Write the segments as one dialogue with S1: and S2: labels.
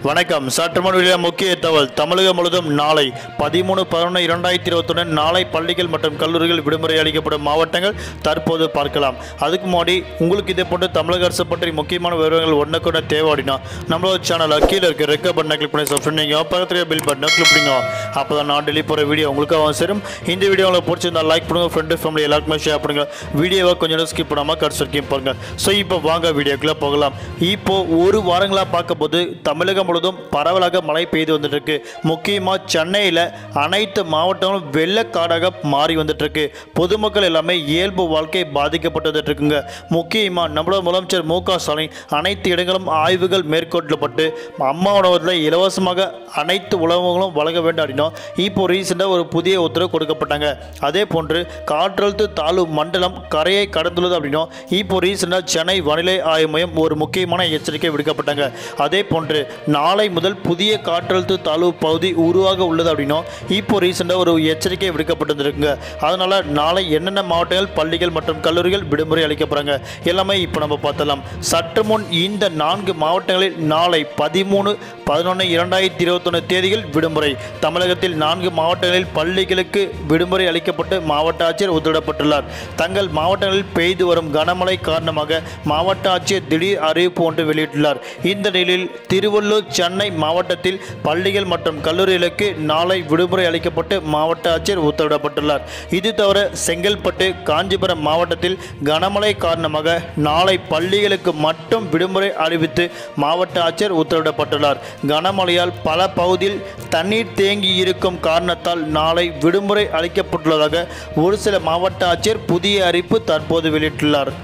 S1: வணக்கம் சற்றுமுன் வெளியான முக்கிய தகவல் தமிழகம் முழுவதும் நாளை பதிமூணு பதினொன்று இரண்டாயிரத்தி இருபத்தொன்று நாளை பள்ளிகள் மற்றும் கல்லூரிகள் விடுமுறை அளிக்கப்படும் மாவட்டங்கள் தற்போது பார்க்கலாம் அதுக்கு முன்னாடி உங்களுக்கு இதே போன்று தமிழக அரசு பற்றி முக்கியமான விவரங்கள் ஒன்றுக்கு தேவைப்படினா நம்மளோட சேனல் கீழே இருக்க ரெக்க பட்டனை கிளிக் பண்ணி சப்ஸ்கிரைப் பண்ணிங்க பக்கத்துல பில் பட்டனை கிளிக் பண்ணிங்க அப்போ தான் நான் டெலி போகிற வீடியோ உங்களுக்கு சேரும் இந்த வீடியோ உங்களுக்கு பிடிச்சிருந்தா லைக் பண்ணுங்க ஃப்ரெண்டு ஃபேமிலி எல்லாருக்குமே ஷேர் பண்ணுங்க வீடியோவை கொஞ்சம் நேரம் ஸ்கிப் பண்ணாமல் கடைசி வரைக்கும் பாருங்க ஸோ இப்போ வாங்க வீடியோக்குள்ளே போகலாம் இப்போ ஒரு வாரங்களாக பார்க்கும்போது தமிழகம் முழுவதும் பரவலாக மழை பெய்து வந்துட்டு இருக்கு முக்கியமாக சென்னையில் அனைத்து மாவட்டங்களும் வெள்ளக்காடாக மாறி வந்துட்டு இருக்கு பொதுமக்கள் எல்லாமே இயல்பு வாழ்க்கை பாதிக்கப்பட்டு வந்துட்டு இருக்குங்க முக்கியமாக நம்மளோட முதலமைச்சர் மு க ஸ்டாலின் அனைத்து இடங்களும் ஆய்வுகள் மேற்கொள்ளப்பட்டு அம்மா உணவகத்தில் இலவசமாக அனைத்து உணவுகளும் வழங்க வேண்டும் அப்படின்னா இப்போ ரீசெண்டாக ஒரு புதிய உத்தரவு கொடுக்கப்பட்டாங்க அதே போன்று காற்றழுத்த தாழ்வு மண்டலம் கரையை கடந்துள்ளது அப்படின்னா இப்போ ரீசெண்டாக சென்னை வானிலை ஆய்வு மையம் ஒரு முக்கியமான எச்சரிக்கை விடுக்கப்பட்டாங்க அதே போன்று நாளை முதல் புதிய காற்றழுத்த தாழ்வு பகுதி உருவாக உள்ளது அப்படின்னா இப்போ ரீசெண்டாக ஒரு எச்சரிக்கை விடுக்கப்பட்டிருக்குங்க அதனால் நாளை என்னென்ன மாவட்டங்கள் பள்ளிகள் மற்றும் கல்லூரிகள் விடுமுறை அளிக்கப்படுறாங்க எல்லாமே இப்போ நம்ம பார்த்தலாம் சற்று முன் இந்த நான்கு மாவட்டங்களில் நாளை பதிமூணு பதினொன்று இரண்டாயிரத்தி இருபத்தொன்று தேதிகள் விடுமுறை தமிழகத்தில் நான்கு மாவட்டங்களில் பள்ளிகளுக்கு விடுமுறை அளிக்கப்பட்டு மாவட்ட ஆட்சியர் உத்தரவிடப்பட்டுள்ளார் தங்கள் மாவட்டங்களில் பெய்து வரும் கனமழை காரணமாக மாவட்ட ஆட்சியர் திடீர் அறிவிப்பு ஒன்று வெளியிட்டுள்ளார் இந்த நிலையில் திருவள்ளூர் சென்னை மாவட்டத்தில் பள்ளிகள் மற்றும் கல்லூரிகளுக்கு நாளை விடுமுறை அளிக்கப்பட்டு மாவட்ட ஆட்சியர் உத்தரவிடப்பட்டுள்ளார் இது தவிர செங்கல்பட்டு காஞ்சிபுரம் மாவட்டத்தில் கனமழை காரணமாக நாளை பள்ளிகளுக்கு மட்டும் விடுமுறை அறிவித்து மாவட்ட ஆட்சியர் உத்தரவிடப்பட்டுள்ளார் கனமழையால் பல பகுதியில் தண்ணீர் தேங்கி இருக்கும் காரணத்தால் நாளை விடுமுறை அளிக்கப்பட்டுள்ளதாக ஒரு சில மாவட்ட ஆட்சியர் புதிய அறிவிப்பு தற்போது வெளியிட்டுள்ளார்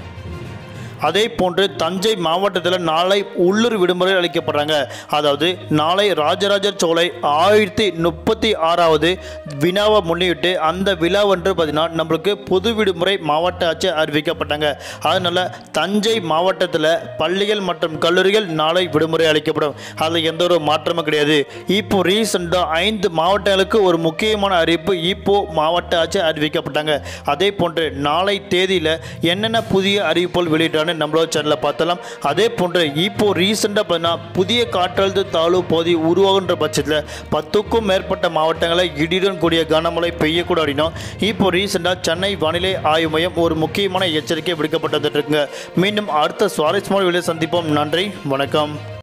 S1: அதே போன்று தஞ்சை மாவட்டத்தில் நாளை உள்ளூர் விடுமுறை அளிக்கப்படுறாங்க அதாவது நாளை ராஜராஜர் சோலை ஆயிரத்தி முப்பத்தி ஆறாவது விழாவை முன்னிட்டு அந்த விழாவன்று பார்த்தீங்கன்னா நம்மளுக்கு பொது விடுமுறை மாவட்ட ஆட்சி அறிவிக்கப்பட்டாங்க அதனால் தஞ்சை மாவட்டத்தில் பள்ளிகள் மற்றும் கல்லூரிகள் நாளை விடுமுறை அளிக்கப்படும் அதில் எந்த ஒரு மாற்றமும் கிடையாது இப்போ ரீசெண்டாக ஐந்து மாவட்டங்களுக்கு ஒரு முக்கியமான அறிவிப்பு இப்போ மாவட்ட ஆட்சி அறிவிக்கப்பட்டாங்க அதே போன்று நாளை தேதியில் என்னென்ன புதிய அறிவிப்புகள் வெளியிட்டாங்க நம்மளோட சேனலில் பார்த்தலாம் அதே போன்று இப்போ ரீசெண்டாக பார்த்தீங்கன்னா புதிய காற்றழுத்த தாழ்வு பகுதி உருவாகுன்ற பட்சத்தில் பத்துக்கும் மேற்பட்ட மாவட்டங்களில் இடியுடன் கூடிய கனமழை பெய்யக்கூடும் அப்படின்னா இப்போ ரீசெண்டாக சென்னை வானிலை ஆய்வு மையம் ஒரு முக்கியமான எச்சரிக்கை விடுக்கப்பட்டு இருக்குங்க மீண்டும் அடுத்த சுவாரஸ்யமான வேலையை சந்திப்போம் நன்றி வணக்கம்